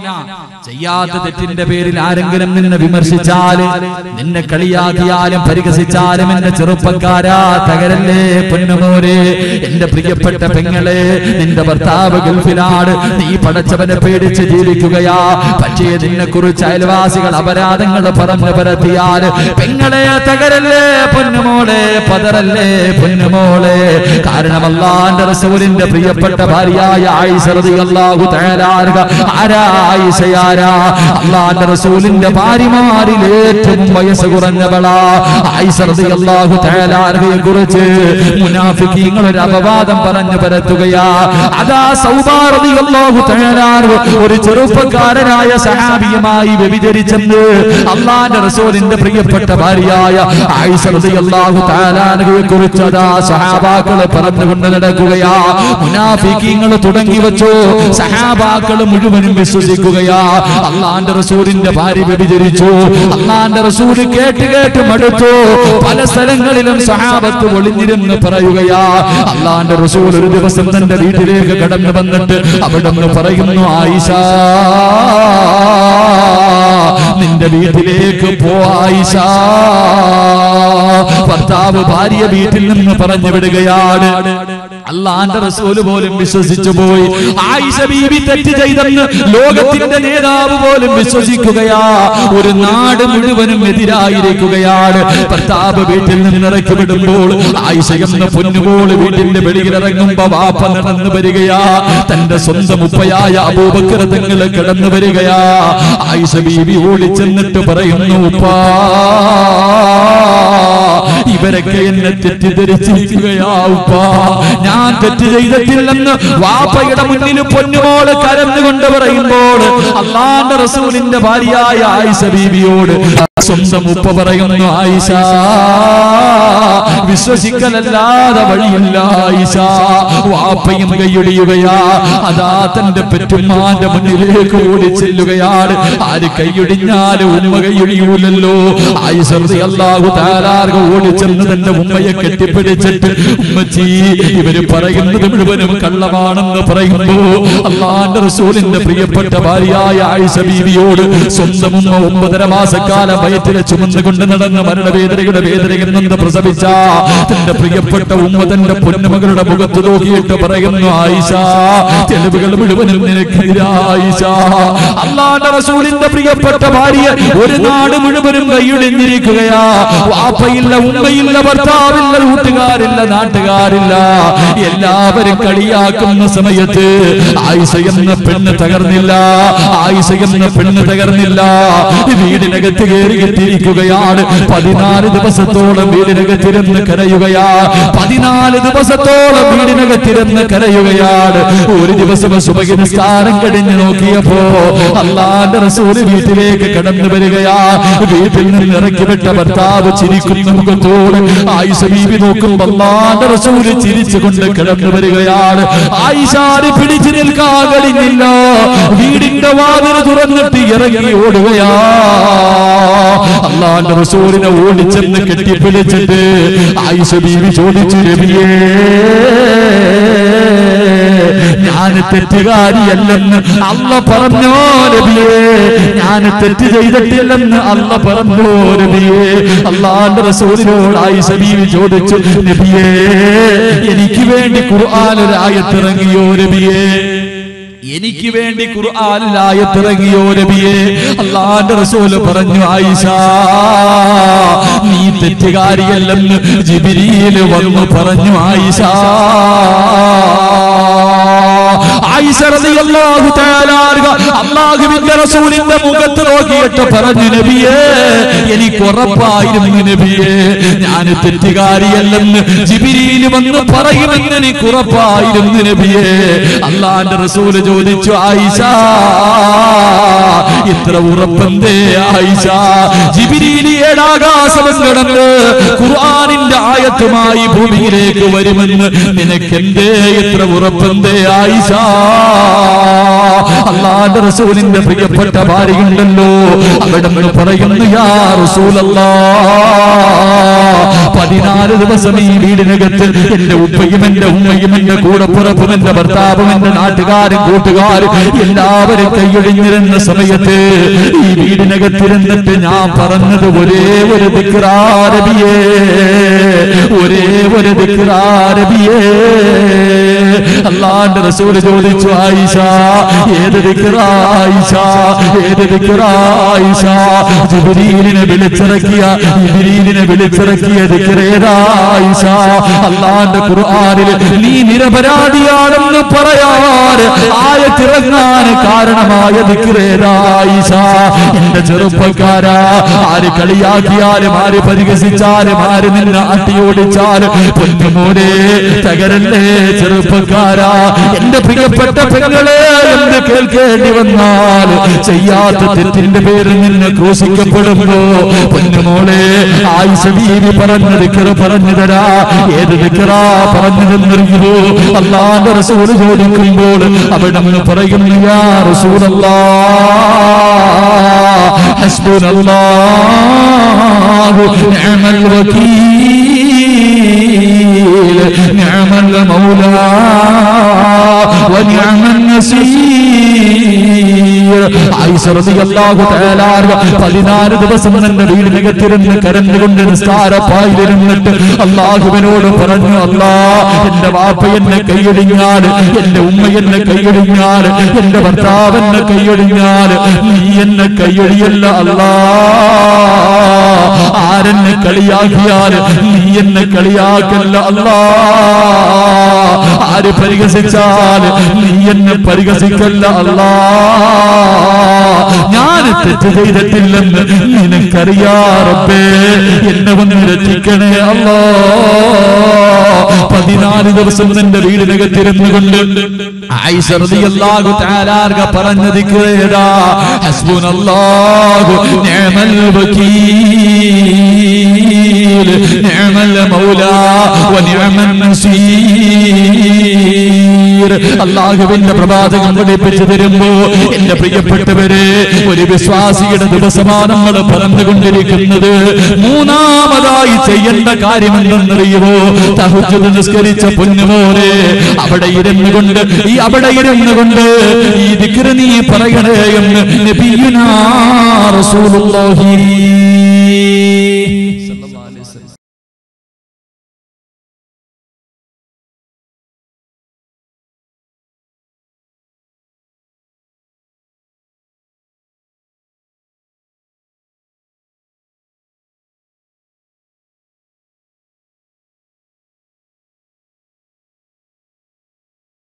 ചെയ്യാത്ത തെറ്റിന്റെ പേരിൽ ആരെങ്കിലും നിന്നെ വിമർശിച്ചാല് നിന്നെ കളിയാക്കിയാലും പരിഹസിച്ചാലും എന്റെ ചെറുപ്പക്കാരാ തകരല്ലേ പൊന്നുമോരെ എന്റെ പ്രിയപ്പെട്ട പെങ്ങളെ നിന്റെ ഭർത്താവ് ഗൾഫിലാണ് നീ പടച്ചവനെ പേടിച്ച് ജീവിക്കുകയാ പക്ഷേ നിന്നെ കുറിച്ച് അയൽവാസികൾ അപരാധങ്ങൾ പറഞ്ഞു പരത്തിയാൽ പെങ്ങളെ തകരല്ലേ പൊന്നുമോളെ പതറല്ലേ പൊന്നുമോളെ കാരണം അള്ളാന്റെ റസൂലിന്റെ പ്രിയപ്പെട്ട ഭാര്യയായ ആയിഷ റളിയല്ലാഹു തആല അൻഹ ആരാ ആയിഷയാരാ അള്ളാന്റെ റസൂലിന്റെ ഭാര്യമാരിൽ ഏറ്റവും വയസ്സ് കുറഞ്ഞവളാ ആയിഷ റളിയല്ലാഹു തആല അൻഹയെ കുറിച്ച് മുനാഫിക്കീങ്ങൾ ഒരു അപവാദം പറഞ്ഞു പരത്തുകയാ അതാ സൗബാ റളിയല്ലാഹു തആല അൻഹു ഒരു ചെറുപ്പക്കാരനായ സഹാബിയുമായി വ്യഭിചരിച്ചെന്ന് അള്ളാന്റെ റസൂലിന്റെ പ്രിയപ്പെട്ട ഭാര്യയായ ആയിഷ റളിയല്ലാഹു തആല അൻഹയെ കുറിച്ച് അതാ സഹാബാക്കള് പറഞ്ഞുകൊണ്ട് നടക്കുകയാ മുനാഫിക്കീങ്ങൾ തുടങ്ങി വെച്ചു സഹാബാക്കൾ മുഴുവനും വിശ്വസിക്കുകയാ അള്ളാന്റെ റസൂലിന്റെ ഭാര്യ വ്യഭിചരിച്ചു അള്ളാന്റെ റസൂല് കേട്ട് കേട്ട് മടുത്തു പല സ്ഥലങ്ങളിലും സഹാബത്ത് ഒളിഞ്ഞിരുന്ന് പറയുകയാ അള്ളാന്റെ റസൂൽ ഒരു ദിവസം തന്റെ വീട്ടിലേക്ക് കടന്നു വന്നിട്ട് അവിടെ നിന്ന് പറയുന്നു ആയിഷ നിന്റെ വീട്ടിലേക്ക് പോ ആയിഷ ഭർത്താവ് ഭാര്യ വീട്ടിൽ നിന്ന് പറഞ്ഞു വിടുകയാണ് അള്ളാന്റെ റസൂല് പോലും വിശ്വസിച്ചു പോയി ആയിഷ ബീവി തെറ്റ് ചെയ്തെന്ന് ലോകത്തിന്റെ നേതാവ് പോലും വിശ്വസിക്കുകയാ ഒരു നാട് മുഴുവനും എതിരായിരിക്കുകയാണ് ഭർത്താവ് വീട്ടിൽ നിന്ന് ഇറക്കി വിടുമ്പോൾ ആയിഷ എന്ന പൊന്നുപോൾ വീട്ടിന്റെ വെളിയിൽ ഇറങ്ങുമ്പോ വാപ്പ നടന്നു വരികയാ തന്റെ സ്വന്തം ഉപ്പയായ അബൂബക്കർ തങ്ങൾ കിടന്നു വരികയാ ആയിഷ ബീവി ഓടിച്ചെന്നിട്ട് പറയുന്നു ഉപ്പാ ഇവരൊക്കെ എന്നെ തെറ്റിദ്ധരിച്ചിരിക്കുകയാ ഉപ്പാ ഞാൻ തെറ്റ് ചെയ്തിട്ടില്ലെന്ന് വാപ്പയുടെ മുന്നിൽ പൊന്നുമോള് കരഞ്ഞുകൊണ്ട് പറയുമ്പോൾ അള്ളാന്റെ റസൂലിന്റെ ഭാര്യയായ ആയിഷ ബീവിയോട് സ്വന്തം ഉപ്പ പറയുന്നു ആയിഷ വിശ്വസിക്കലല്ലാതെ വഴിയില്ല ആയിഷ വാപ്പയും കൈയൊടിയുകയാ അതാ തന്റെ പെറ്റുമ്മാന്റെ മുന്നിലേക്ക് ഓടി ചെല്ലുകയാണ് ആര് കൈയൊടിഞ്ഞാലും ഉമ്മ കൈയൊടിയൂലല്ലോ ആയിഷ അള്ളാഹു താരാർഗ ഓടി ചെന്ന് തന്റെ ഉമ്മയെ കെട്ടിപ്പിടിച്ചിട്ട് ഉമ്മച്ചി ഇവര് പറയുന്നത് മുഴുവനും കള്ളമാണെന്ന് പറയുന്നു അള്ളാന്റെ റസൂലിന്റെ പ്രിയപ്പെട്ട ഭാര്യയായ ആയിഷ ബീവിയോട് സ്വന്തം ഉമ്മ ഒമ്പതര മാസക്കാലം വയറ്റിലെ ചുമന്നുകൊണ്ട് നടന്ന മരണവേദനയുടെ വേദനയിൽ നിന്ന് പ്രസവിച്ച തന്റെ പ്രിയപ്പെട്ട ഉമ്മ തന്റെ പൊന്നുമകളുടെ മുഖത്ത് നോക്കിയിട്ട് പറയുന്നു ആയിഷ തെളിവുകൾ മുഴുവനും നിനക്കെതിരാ ആയിഷ അള്ളാന്റെ റസൂലിന്റെ പ്രിയപ്പെട്ട ഭാര്യ ഒരു നാട് മുഴുവനും കൈയൊടിഞ്ഞിരിക്കുകയാ വാപ്പയില്ല ഉമ്മയില്ല ഭർത്താവില്ല കൂട്ടുകാരില്ല നാട്ടുകാരില്ല എല്ലാവരും കളിയാക്കുന്ന സമയത്ത് ആയിഷ എന്ന പെണ്ണ് തകർന്നില്ല ആയിഷ എന്ന പെണ്ണ് തകർന്നില്ല വീടിനകത്ത് കയറി എത്തിയിരിക്കുകയാണ് പതിനാല് ദിവസത്തോളം വീടിനകത്തിരുന്ന് കരയുകയാ പതിനാല് ദിവസത്തോളം വീടിനകത്തിരുന്ന് കരയുകയാണ് ഒരു ദിവസം സുബഹി നിസ്കാരം കഴിഞ്ഞ് നോക്കിയപ്പോ അള്ളാന്റെ റസൂല് വീട്ടിലേക്ക് കടന്നു വരികയാ വീട്ടിൽ നിന്ന് ഇറക്കി വിട്ട ഭർത്താവ് ചിരിക്കുന്ന മുഖത്തോട് ആയിഷ ബീവി നോക്കുമ്പോ അള്ളാന്റെ റസൂല് ചിരിച്ചുകൊണ്ട് കിടന്നു വരികയാണ് ആയിഷാര് പിടിച്ചു നിൽക്കാൻ കഴിഞ്ഞില്ല വീടിന്റെ വാതിൽ തുറന്നിട്ട് ഇറങ്ങി ഓടുകയാ അള്ളാന്റെ റസൂലിനെ ഓടിച്ചെന്ന് കെട്ടിപ്പിടിച്ചിട്ട് ആയിഷ ബീവി ചോദിച്ചു രവിയേ ഞാൻ തെറ്റുകാരിയല്ലെന്ന് അല്ല പറഞ്ഞോ നബിയേ ഞാൻ തെറ്റ് ചെയ്തിട്ടില്ലെന്ന് അല്ല പറഞ്ഞോ നബിയേ അള്ളാന്റെ റസൂലിനോട് ആയിഷ ബീവി ചോദിച്ചു നബിയേ എനിക്ക് വേണ്ടി ഖുർആൻ ഒരു ആയത്തിറങ്ങിയോ നബിയേ എനിക്ക് വേണ്ടി ഖുർആനിലായത്തിറങ്ങിയോ നബിയെ അള്ളാന്റെ റസൂല് പറഞ്ഞു ആയിഷ നീ തെറ്റുകാരിയല്ലെന്ന് ജിബിരിയിൽ വന്നു പറഞ്ഞു ആയിഷ ആയിഷ റളിയല്ലാഹു തആല അൻഹ അല്ലാഹുവിന്റെ റസൂലിന്റെ മുഖത്ത് നോക്കിയിട്ട് പറഞ്ഞു നബിയേ എനിക്ക് ഉറപ്പായിരുന്നു നബിയേ ഞാൻ തെറ്റുകാരിയല്ലെന്ന് ജിബിരിയിൽ വന്ന് പറയുമെന്ന് എനിക്ക് ഉറപ്പായിരുന്നു നബിയേ അള്ളാന്റെ റസൂല് ചോദിച്ചു ആയിഷ ഇത്ര ഉറപ്പെന്തേ ആയിഷ ജിബിരിയിൽ ഏഴാകാശം കടന്ന് ഖുർആനിന്റെ ആയത്തുമായി ഭൂമിയിലേക്ക് വരുമെന്ന് നിനക്ക് എന്തേ ഇത്ര ഉറപ്പെന്തേ ആയിഷ അള്ളാന്റെ റസൂലിന്റെ പ്രിയപ്പെട്ട ഭാര്യയുണ്ടല്ലോ അവിടെ നിന്ന് പറയുന്നു യാ റസൂലല്ലാ പതിനാല് ദിവസം ഈ വീടിനകത്ത് എന്റെ ഉപ്പയും എന്റെ ഉമ്മയും എന്റെ കൂടപ്പുറപ്പും എന്റെ ഭർത്താവും എന്റെ നാട്ടുകാരും കൂട്ടുകാരും എല്ലാവരും കൈയൊഴിഞ്ഞിരുന്ന സമയത്ത് ഈ വീടിനകത്തിരുന്നിട്ട് ഞാൻ പറഞ്ഞത് ഒരേ ഒരു ദിക്റാരബിയേ ഒരേ ഒരു ദിക്റാരബിയേ അള്ളാന്റെ റസൂൽ ചോദിച്ചു ആയിഷ ഏത് ദിക്റായിഷ ഏത് ദിക്റായിഷ ജിബ്രീലിനെ വിളിച്ചിറക്കിയ ജിബ്രീലിനെ വിളിച്ചിറക്കിയ ദിക്റേതായിഷ അള്ളാന്റെ ഖുർആനിൽ നീ നിരപരാധിയാണെന്ന് പറയാറ് ആയത്തിറങ്ങാൻ കാരണമായ ദിക്റേതായിഷ എന്റെ ചെറുപ്പക്കാരാ ആര് കളിയാക്കിയാലും ആര് പരിഹസിച്ചാലും ആര് നിന്നെ അട്ടിയോടിച്ചാലും പൊന്നുമോനെ തകരല്ലേ ചെറുപ്പക്കാരാ എന്റെ പ്രിയപ്പെട്ട പെങ്ങളെ എന്ന് കേൾക്കേണ്ടി വന്നാൽ ചെയ്യാത്ത തെറ്റിന്റെ പേരിൽ നിന്ന് ക്രൂശിക്കപ്പെടുമ്പോ പൊന്നുമോളെ ആയിഷ ബീവി പറഞ്ഞ ദിക്കറ പറഞ്ഞു തരാ ഏത് ദിക്കറാ പറഞ്ഞു തന്നിരിക്കുമോ അള്ളാന്റെ റസൂൽ ചോദിക്കുമ്പോൾ അവിടെ നിന്ന് പറയുന്നു യാ റസൂലല്ലാ ഹസ്ബുനല്ലാഹു നിഅമൽ വകീൽ നിഅമൽ മൗലാ ونعم النصير ആയിഷ റളിയല്ലാഹു തആല പതിനാല് ദിവസം തന്നെ വീടിനകത്തിരുന്ന് കരഞ്ഞുകൊണ്ട് നിസ്കാരപ്പായിലിരുന്നിട്ട് അള്ളാഹുവിനോട് പറഞ്ഞു അല്ലാ എന്റെ വാപ്പ എന്നെ കൈയൊടിഞ്ഞാൽ എന്റെ ഉമ്മ എന്നെ കൈയൊടിഞ്ഞാൽ എന്റെ ഭർത്താവ് എന്നെ കൈയൊടിഞ്ഞാൽ നീ എന്നെ കൈയൊടിയല്ല അല്ലാ ആരെന്നെ കളിയാക്കിയാൽ നീ എന്നെ കളിയാക്കല്ല അല്ലാ ആര് പരിഹസിച്ചാൽ നീ എന്നെ പരിഹസിക്കല്ല അല്ലാ ഞാൻ തെറ്റ് ചെയ്തിട്ടില്ലെന്ന് നിനക്കറിയാറപ്പേ എന്നെ വന്ന് രക്ഷിക്കണേ അല്ലാ പതിനാല് ദിവസം നിന്റെ വീടിനകത്തിരുന്നു കൊണ്ട് ആയിഷ റളിയല്ലാഹു തആല പറഞ്ഞു ദിക്റേതാ ഹസ്ബുനല്ലാഹു നിഅമൽ വകീൽ നിഅമൽ മൗലാ വനിഅമൻ നസീർ അള്ളാഹുവിന്റെ പ്രവാചകം പഠിപ്പിച്ചു തരുമ്പോ എന്റെ പ്രിയപ്പെട്ടവരെ ഒരു വിശ്വാസിയുടെ ദിവസമാണ് നമ്മൾ പറഞ്ഞുകൊണ്ടിരിക്കുന്നത് മൂന്നാമതായി ചെയ്യേണ്ട കാര്യം എന്തെന്നറിയുമോ തഹുജുദ് നിസ്കരിച്ച പൊന്നുമോനെ അവിടെ ഇരുന്നു കൊണ്ട് ഈ അവിടെ ഇരുന്നു കൊണ്ട് ഈ ദിക്ർ നീ പറയണേ എന്ന് നബിയുനാ റസൂലുള്ളാഹി